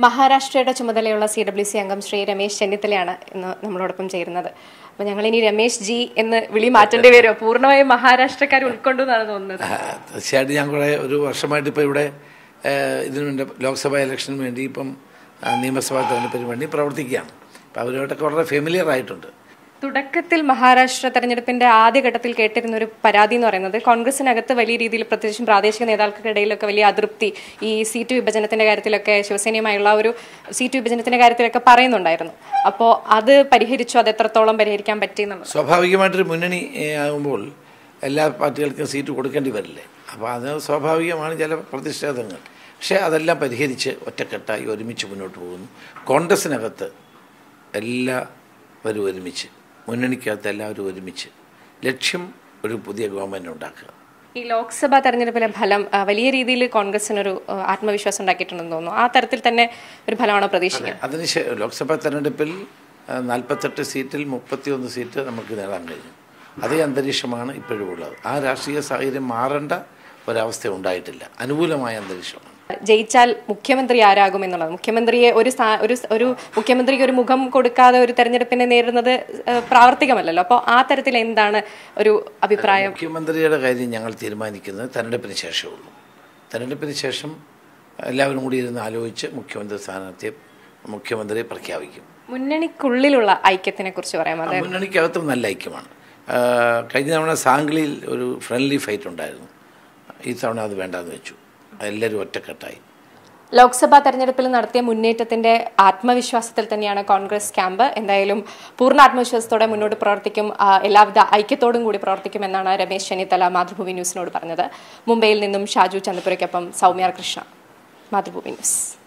മഹാരാഷ്ട്രയുടെ ചുമതലയുള്ള C W C അംഗം ശ്രീ രമേശ് ചെന്നിത്തലയാണ് ഇന്ന് നമ്മളോടൊപ്പം ചേരുന്നത് അപ്പൊ ഞങ്ങൾ ഇനി രമേശ് ജി എന്ന് വിളി മാറ്റേണ്ടി വരുമോ പൂർണ്ണമായും മഹാരാഷ്ട്രക്കാർ ഉൾക്കൊണ്ടു എന്നാണ് തോന്നുന്നത് ആ, തീർച്ചയായിട്ടും ഞാൻ കുറേ ഒരു വർഷമായിട്ട് ഇപ്പോൾ ഇവിടെ ആ, ഇതിനു വേണ്ടി ലോക്സഭാ ഇലക്ഷന് വേണ്ടി ഇപ്പം ആ, നിയമസഭാ തെരഞ്ഞെടുപ്പിന് വേണ്ടി പ്രവർത്തിക്കുകയാണ് അപ്പം അവരുമായിട്ടൊക്കെ വളരെ ഫെമിലിയർ ആയിട്ടുണ്ട് തുടക്കത്തിൽ മഹാരാഷ്ട്ര തെരഞ്ഞെടുപ്പിന്റെ ആദ്യഘട്ടത്തിൽ കേട്ടിരുന്ന ഒരു പരാതി എന്ന് പറയുന്നത് കോൺഗ്രസിനകത്ത് വലിയ രീതിയിൽ പ്രത്യേകിച്ചും പ്രാദേശിക നേതാക്കൾക്കിടയിലൊക്കെ വലിയ അതൃപ്തി ഈ സീറ്റ് വിഭജനത്തിന്റെ കാര്യത്തിലൊക്കെ ശിവസേനയുമായുള്ള ഒരു സീറ്റ് വിഭജനത്തിന്റെ കാര്യത്തിലൊക്കെ പറയുന്നുണ്ടായിരുന്നു അപ്പോൾ അത് പരിഹരിച്ചു അത് എത്രത്തോളം പരിഹരിക്കാൻ പറ്റി എന്നുള്ളത് സ്വാഭാവികമായിട്ടൊരു മുന്നണി ഏ, ആകുമ്പോൾ എല്ലാ പാർട്ടികൾക്കും സീറ്റ് കൊടുക്കേണ്ടി വരില്ലേ അപ്പോൾ അത് സ്വാഭാവികമാണ് ചില പ്രതിഷേധങ്ങൾ പക്ഷേ അതെല്ലാം പരിഹരിച്ച് ഒറ്റക്കെട്ടായി ഒരുമിച്ച് മുന്നോട്ട് പോകുന്നു കോൺഗ്രസിനകത്ത് എല്ലാവരും ഒരുമിച്ച് മുന്നണിക്കകത്ത് എല്ലാവരും ഒരുമിച്ച് ലക്ഷ്യം ഒരു പുതിയ ഗവൺമെൻറ് ഉണ്ടാക്കുക ഈ ലോക്സഭാ തെരഞ്ഞെടുപ്പിലെ ഫലം ആ, വലിയ രീതിയിൽ കോൺഗ്രസിനൊരു ആ, ആത്മവിശ്വാസം ഉണ്ടാക്കിയിട്ടുണ്ടെന്ന് തോന്നുന്നു ആ തരത്തിൽ തന്നെ ഒരു ഫലമാണോ പ്രതീക്ഷിക്കുന്നത് അതിന് ശേ- ലോക്സഭാ തെരഞ്ഞെടുപ്പിൽ ആ, നാൽപ്പത്തെട്ട് സീറ്റിൽ മുപ്പത്തിയൊന്ന് സീറ്റ് നമുക്ക് നേടാൻ കഴിഞ്ഞു അതേ അന്തരീക്ഷമാണ് ഇപ്പോഴും ഉള്ളത് ആ രാഷ്ട്രീയ സാഹചര്യം മാറേണ്ട ഒരവസ്ഥ ഉണ്ടായിട്ടില്ല അനുകൂലമായ അന്തരീക്ഷമാണ് ജയിച്ചാൽ മുഖ്യമന്ത്രി ആരാകും എന്നുള്ളത് മുഖ്യമന്ത്രിയെ ഒരു സ്ഥാ- ഒരു സ്- ഒരു മുഖ്യമന്ത്രിക്ക് ഒരു മുഖം കൊടുക്കാതെ ഒരു തെരഞ്ഞെടുപ്പിനെ നേരിടുന്നത് ആ, പ്രാവർത്തികമല്ലല്ലോ അപ്പോൾ ആ തരത്തിൽ എന്താണ് ഒരു അഭിപ്രായം മുഖ്യമന്ത്രിയുടെ കാര്യം ഞങ്ങൾ തീരുമാനിക്കുന്നത് തെരഞ്ഞെടുപ്പിന് ശേഷമേ ഉള്ളൂ തെരഞ്ഞെടുപ്പിന് ശേഷം എല്ലാവരും കൂടി ഇരുന്ന് ആലോചിച്ച് മുഖ്യമന്ത്രി സ്ഥാനാർത്ഥിയെ മുഖ്യമന്ത്രിയെ പ്രഖ്യാപിക്കും മുന്നണിക്കുള്ളിലുള്ള ഐക്യത്തിനെ കുറിച്ച് പറയാം ആ അതായത് മുന്നണിക്കകത്തും നല്ല ഐക്യമാണ് ആ, കഴിഞ്ഞ തവണ സാംഗ്ലിയിൽ ഒരു ഫ്രണ്ട്ലി ഫൈറ്റ് ഉണ്ടായിരുന്നു ഈ തവണ അത് വേണ്ടാന്ന് വെച്ചു എല്ലാവരും ഒറ്റക്കെട്ടായി ലോക്സഭാ തെരഞ്ഞെടുപ്പിൽ നടത്തിയ മുന്നേറ്റത്തിന്റെ ആത്മവിശ്വാസത്തിൽ തന്നെയാണ് കോൺഗ്രസ് ക്യാമ്പ് എന്തായാലും പൂർണ്ണ ആത്മവിശ്വാസത്തോടെ മുന്നോട്ട് പ്രവർത്തിക്കും ആ, എല്ലാവിധ ഐക്യത്തോടും കൂടി പ്രവർത്തിക്കുമെന്നാണ് രമേശ് ചെന്നിത്തല മാതൃഭൂമി ന്യൂസിനോട് പറഞ്ഞത് മുംബൈയിൽ നിന്നും ഷാജു ചന്ദ്രപുരയ്ക്കൊപ്പം സൗമ്യ കൃഷ്ണ മാതൃഭൂമി ന്യൂസ്